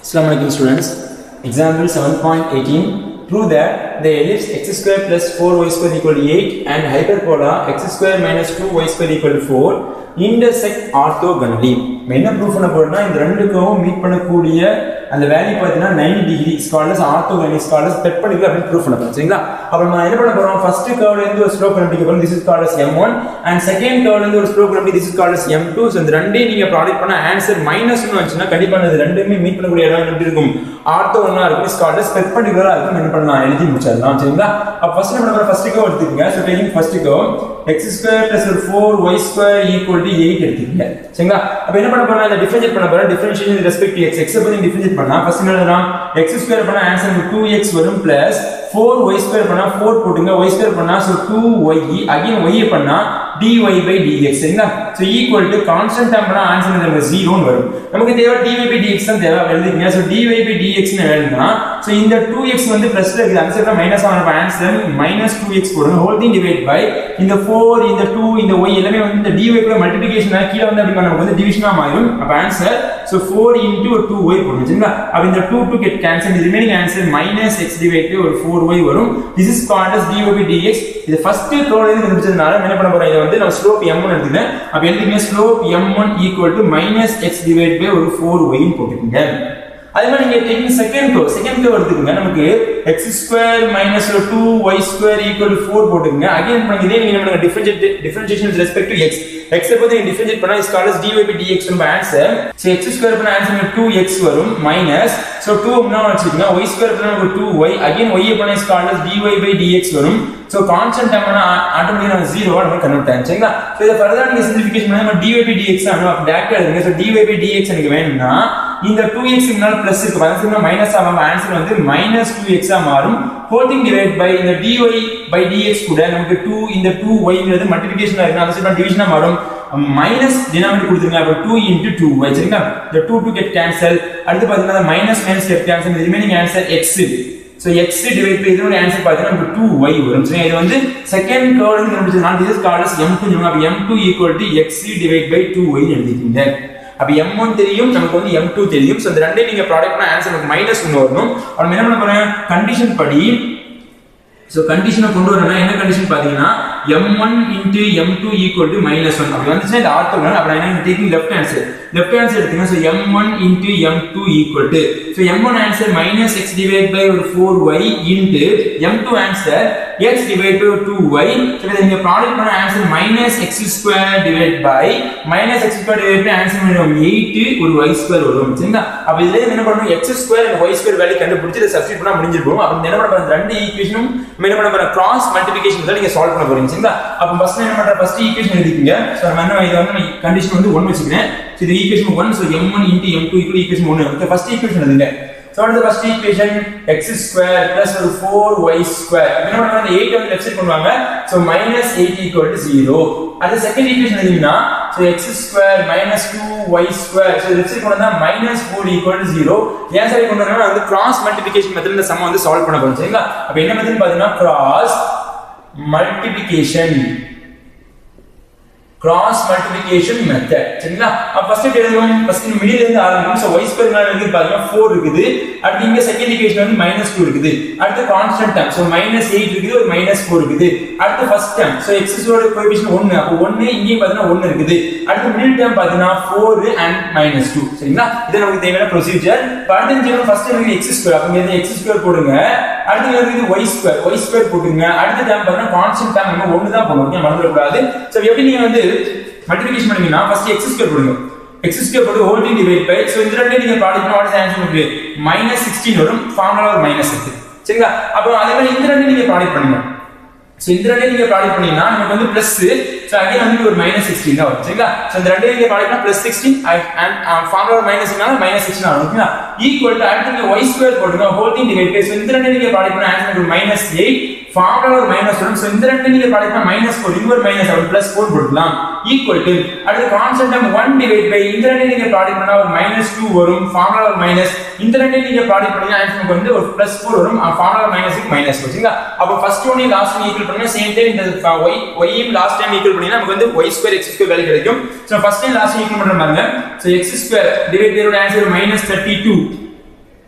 Assalamu alaikum students. Example 7.18. Prove that the ellipse x square plus 4y square equal to 8 and hyperbola x square minus 2y square equal to 4 intersect orthogonally. நம்ம என்ன proof பண்ண போறோம்னா இந்த ரெண்டுக்கும் meet பண்ணக்கூடிய அந்த value பார்த்தீங்கன்னா 90 degree scalars orthogonal scalars perpendicular அப்படின்னு ப்ரூஃப் பண்ண போறோம் சரிங்களா அப்ப நம்ம என்ன பண்ண போறோம் ஃபர்ஸ்ட் கர்வ்ல இருந்து ஒரு ஸ்லோப் கண்டுபிடிக்க போறோம் this is called as m1 and second கர்வ்ல இருந்து ஒரு ஸ்லோப் கண்டுபிடி this is called as m2 so இந்த ரெண்டையும் நீங்க ப்ராடக்ட் பண்ண ஆன்சர் மைனஸ் வந்துச்சுன்னா கண்டிப்பா இந்த ரெண்டுமே மீட் பண்ணக்கூடிய இடம் எப்படி இருக்கும் ஆர்த்தோகனலா இருக்கும் இஸ் கால்ட் அஸ் பெர்பெண்டிகுலரா இருக்கும் என்ன பண்ணலாம் எழுதி முடிச்சிடலாம் சரிங்களா அப்ப ஃபர்ஸ்ட் நம்ம பண்ண ஃபர்ஸ்ட் கர்வ் எடுத்துக்கங்க so taking first curve x square plus 4y square equal to 8 எடுத்துக்கங்க சரிங்களா அப்ப என்ன பண்ண போறோம் இத டிஃபரன்ஷியேட் பண்ண போறோம் differentiation with respect to x x பத்தி டிஃபரன்ஷியேட் பண்ணா ஃபர்ஸ்ட் என்ன எழுதலாம் x ஸ்கொயர் பண்ணா ஆன்சர் நமக்கு 2x வரும் பிளஸ் 4y ஸ்கொயர் பண்ணா 4 போட்டுங்க y ஸ்கொயர் பண்ணா சோ 2y அகைன் y பண்ணா dy by dx சரிங்களா so equal to constant term பண்ணா ஆன்சர் நமக்கு 0 னு வரும் நமக்கு தேவை dy by dx தான் தேவை எழுதிக்கங்க சோ dy by dx னு எழுதுனா சோ இந்த 2x வந்து பிளஸ்ல இருக்கு அந்த சைடுல மைனஸ் ஆன ஆன்சர் மைனஸ் 2x போடுங்க ஹோல் திங் டிவைட் பை இந்த 4 இந்த 2 இந்த y எல்லாமே வந்து இந்த dy கூட மல்டிப்ளிகேஷன் ஆகி கீழ வந்து அப்படி நமக்கு வந்து டிவிஷனா மாறும் அப்ப ஆன்சர் சோ 4 into 2y போடுங்க சரிங்களா அப்ப இந்த 2 2 get cancel the remaining answer minus x divided by ஒரு 4y வரும் this is called as dy by dx இது ஃபர்ஸ்ட் ரோல இருந்து கண்டுபிடிச்சதுனால என்ன பண்ண போறோம் இத வந்து நம்ம ஸ்லோப் m1 எடுத்துக்கிறேன் அப்ப எழுதிங்க slope m1 equal to minus x divided by ஒரு 4y ன்னு போட்டுக்கங்க அதே மாதிரி நீங்க taking second go second go எடுத்துக்கங்க நமக்கு x square minus two y square equal four போட்டுக்கங்க அகைன் பண்ணுங்க இதே நீங்க நம்ம differentiate differentiation with respect to x x பத்தி நீங்க டிஃபரன்ஷியேட் பண்ணா is called as dy by dx நம்ம ஆன்சர் சோ x ஸ்கொயர் பண்ண ஆன்சர் 2x வரும் மைனஸ் சோ 2 முன்னாடி வச்சுக்கங்க y ஸ்கொயர் பண்ணா நமக்கு 2y அகைன் y பண்ணா is called as dy by dx வரும் சோ கான்ஸ்டன்ட் டேர்ம் ஆட்டோமேட்டிக்கா நம்ம 0 நம்ம கன்வெர்ட் ஆகும் சரிங்களா சோ இத ஃபர்தரா நீங்க சிம்பிளிஃபிகேஷன் பண்ணா நம்ம dy by dx நம்ம டைரக்டா எழுதுங்க சோ dy by dx எனக்கு வேணும்னா இந்த 2x முன்னால பிளஸ் இருக்கு பக்கத்துல மைனஸ் ஆகாம ஆன்சர் வந்து மைனஸ் 2x ஆ மாறும் ஹோல் திங் டிவைட் பை இந்த dy by dx கூட நமக்கு 2 இந்த 2y ங்கிறது மல்டிப்ளிகேஷன் இருக்கு அந்த சைடு டிவிஷனா மாறும் மைனஸ் டினாமினேட்டர் கொடுத்துருங்க அப்ப 2 into 2y சரிங்களா இந்த 2 2 get cancel அடுத்து பாத்தீங்கன்னா மைனஸ் மைனஸ் get cancel remaining answer x so x divide by இதோட ஆன்சர் பாத்தீங்கன்னா நமக்கு 2y வரும் சோ இது வந்து செகண்ட் கர்வ் இருந்து கண்டுபிடிச்சதுனால this is called as m2 சொல்லுவாங்க அப்ப m2 equal to x divide by 2y ன்னு எழுதிக்கீங்க அப்ப m1 தெரியும் நமக்கு வந்து m2 தெரியும் சோ இந்த ரெண்டையும் நீங்க ப்ராடக்ட் பண்ண ஆன்சர் நமக்கு மைனஸ் 1 வரணும் அப்ப என்ன பண்ண போறேன் கண்டிஷன் படி சோ கண்டிஷனை கொண்டு வரணும் என்ன கண்டிஷன் பாத்தீங்கன்னா m1 into m2 equal to minus 1 அப்படி வந்துச்சுன்னா இந்த ஆர்த்தோகனல் அப்படி என்ன taking left answer left answer எடுத்துங்க so m1 into m2 equal to so m1 answer minus x divided by ஒரு 4y into m2 answer x divided by 2y so இத நீங்க product பண்ண answer minus x square divided by minus x square divided by answer வரும் 8 ஒரு y square வரும் சரிங்களா அப்ப இதுல என்ன பண்ணணும் x square and y square value கண்டுபிடிச்சு இத சப்ஸ்டிட் பண்ணா முடிஞ்சிருக்கும் அப்ப என்ன பண்ண போறோம் ரெண்டு ஈக்குவேஷனும் என்ன பண்ண போறோம் கிராஸ் மல்டிப்ளிகேஷன் தான் நீங்க சால்வ் பண்ண போறீங்க சரிங்களா அப்ப ஃபர்ஸ்ட் என்ன பண்ற ஃபர்ஸ்ட் ஈக்குவேஷன் எழுதிக்கங்க சோ நம்ம என்ன இத வந்து கண்டிஷன் வந்து 1 வச்சுக்கிறேன் சோ இது equation 1 so m1 m2 equal equation 1 okay first equation எழுதுங்க சோ அடுத்த first equation x square plus ஒரு 4y ஸ்கொயர் என்ன பண்ணுவாங்க அந்த 8 வந்து லெஃப்ட் சைடு பண்ணுவாங்க சோ மைனஸ் 8 ஈக்குவல் டு 0 அடுத்த செகண்ட் ஈக்குவேஷன் எழுதினா so x square minus 2y square so left side கொண்டு வந்தா மைனஸ் 4 ஈக்குவல் டு 0 ஏன் சைடு கொண்டு வரணும் வந்து கிராஸ் மல்டிப்ளிகேஷன் மெத்தட்ல இந்த சம் வந்து சால்வ் பண்ண போறோம் சரிங்களா அப்ப என்ன மெத்தட் பாத்தீங்கன்னா cross multiplication cross multiplication method சரிங்களா அப்ப ஃபர்ஸ்ட் எழுதுவோம் ஃபர்ஸ்ட் மிடில் இருந்து ஆரம்பிக்கும் சோ y ஸ்கொயர் மேல இருக்கு பாருங்க 4 இருக்குது அடுத்து இங்க செகண்ட் ஈக்குவேஷன் வந்து மைனஸ் 2 இருக்குது அடுத்து கான்ஸ்டன்ட் டேர்ம் சோ மைனஸ் 8 இருக்குது ஒரு மைனஸ் 4 இருக்குது அடுத்து ஃபர்ஸ்ட் டேர்ம் சோ x ஓட கோஎஃபிஷியன்ட் 1 அப்ப 1 இங்கேயும் பாத்தீங்கன்னா 1 இருக்குது அடுத்து மிடில் டேர்ம் பாத்தீங்கன்னா 4 அண்ட் மைனஸ் 2 சரிங்களா இது நமக்கு தேவையான ப்ரொசீஜர் அடுத்து இங்க ஃபர்ஸ்ட் எனக்கு x ஸ்கொயர் அப்ப இங்க x ஸ்கொயர் போடுங்க அடுத்து இங்க y ஸ்கொயர் y ஸ்கொயர் போட்டுங்க அடுத்த டேர்ம் பாத்தீங்கன்னா கான்ஸ்டன்ட் டேர்ம் நம்ம 1 தான் போடணும் மறந்துட கூடாது சோ எப்படி நீங்க வந்து மல்டிப்ளிகேஷன் பண்ணீங்கன்னா ஃபர்ஸ்ட் x ஸ்கொயர் போடுங்க x ஸ்கொயர் போட்டு whole thing divide by so இந்த ரெண்டையும் நீங்க ப்ராடக்ட் பண்ணா வாட் ஆன்சர் உங்களுக்கு மைனஸ் 16 வரும் ஃபார்முலா ஒரு மைனஸ் இருக்கு சரிங்களா அப்போ அதே மாதிரி இந்த ரெண்டையும் நீங்க ப்ராடக்ட் பண்ணுங்க சோ இந்த ரெண்டையும் நீங்க ப்ராடக்ட் பண்ணீங்கன்னா நமக்கு வந்து பிளஸ் சோ அகைன் வந்து ஒரு மைனஸ் 16 தான் வரும் சரிங்களா சோ இந்த ரெண்டையும் நீங்க ப்ராடக்ட் பண்ணா பிளஸ் 16 அண்ட் ஃபார்முலா ஒரு மைனஸ் இருந்தாலும் மைனஸ் 16 ஆகும் ஓகேங்களா ஈக்குவல் டு அடுத்து நீங்க y ஸ்கொயர் போடுங்க whole thing divide by so இந்த ரெண்டையும் நீங்க ப்ராடக்ட் பண்ணா ஆன்சர் உங்களுக்கு மைனஸ் 8 ஃபார்முலா ஒரு மைனஸ் வரும் சோ இந்த ரெண்டு நீங்க ப்ராடக்ட் பண்ணா மைனஸ் 4 இங்க ஒரு மைனஸ் ஆகும் பிளஸ் 4 போட்டுக்கலாம் ஈக்குவல் டு அடுத்து கான்ஸ்டன்ட் டேர்ம் 1 டிவைட் பை இந்த ரெண்டு நீங்க ப்ராடக்ட் பண்ணா ஒரு மைனஸ் 2 வரும் ஃபார்முலா ஒரு மைனஸ் இந்த ரெண்டு நீங்க ப்ராடக்ட் பண்ணீங்கன்னா ஆன்சர் நமக்கு வந்து ஒரு பிளஸ் 4 வரும் ஃபார்முலா மைனஸ் மைனஸ் சரிங்களா அப்ப first one last one equal பண்ணா சேம் டைம் இந்த y y யும் லாஸ்ட் டைம் ஈக்குவல் பண்ணீங்கன்னா நமக்கு வந்து y square x square value கிடைக்கும் so first time last equal பண்ற பாருங்க so x square divide by answer minus 32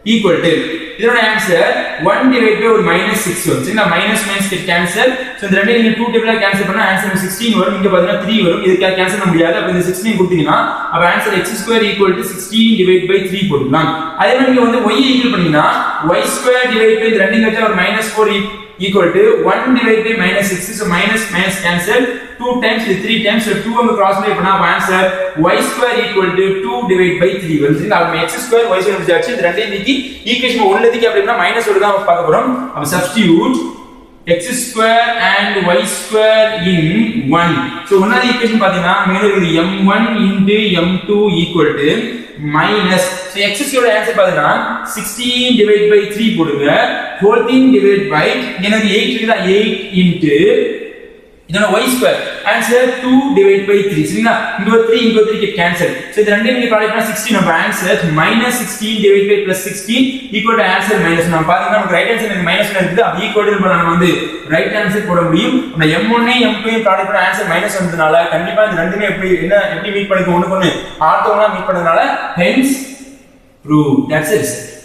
equal to இதோட ஆன்சர் 1 டிவைட் பை ஒரு மைனஸ் சிக்ஸ் வரும் சரிங்களா minus minus get cancel so இந்த ரெண்டையும் நீங்க டூ டேபிளா கேன்சல் பண்ணா ஆன்சர் சிக்ஸ்டீன் வரும் இங்க பாத்தீங்கன்னா த்ரீ வரும் இது கேன்சல் பண்ண முடியாது அப்ப இந்த சிக்ஸ்டீன் கொடுத்தீங்கன்னா அப்ப answer x square equal to sixteen divide by three போட்டுக்கலாம் அதே மாதிரி நீங்க வந்து ஒய் ஈக்குவல் பண்ணீங்கன்னா ஒய் ஸ்கொயர் டிவைட் பை ரெண்டு கழிச்சா ஒரு minus four equal to 1 divided by minus 6 so minus minus cancel 2 times is 3 times so 2 அங்க cross multiply பண்ணா அப்ப answer y square equal to 2 divided by 3 வருது சரிங்களா அப்ப x square y square முடிச்சாச்சு இந்த ரெண்டையும் நீக்கி ஈக்குவேஷன் 1 லதிக்கு அப்படினா மைனஸ் 1 தான் பார்க்க போறோம் அப்ப substitute x square and y square in 1 so ஒன்னாவது ஈக்குவேஷன் பாத்தீங்கன்னா மேல இருக்குது m1 into m2 equal to minus so x square answer பாத்தீங்கன்னா 16 divide by 3 போடுங்க whole thing divide by எனக்கு 8 இருக்குதா 8 into இதோட y ஸ்கொயர் ஆன்சர் 2 டிவைட் பை 3 சரிங்களா இங்க ஒரு 3 இங்க ஒரு 3 கேன்சல் சோ இது ரெண்டையும் நீங்க கால்குலேட் பண்ணா 16 நம்ம answer minus 16 divide by plus 16 equal to answer minus நம்ம பாத்தீங்கன்னா நமக்கு ரைட் ஆன்சர் எனக்கு மைனஸ் இருக்குது அது ஈக்குவல் டு நம்ம வந்து ரைட் ஆன்சர் போட முடியும் நம்ம m1 m2 கால்குலேட் பண்ண ஆன்சர் மைனஸ் வந்ததுனால கண்டிப்பா இந்த ரெண்டுமே எப்படி என்ன எப்படி மீட் பண்ணிக்க ஒண்ணுக்கு ஒண்ணு ஆர்த்தோகனலா மீட் பண்ணதுனால ஹென்ஸ் ப்ரூவ் தட்ஸ் இட்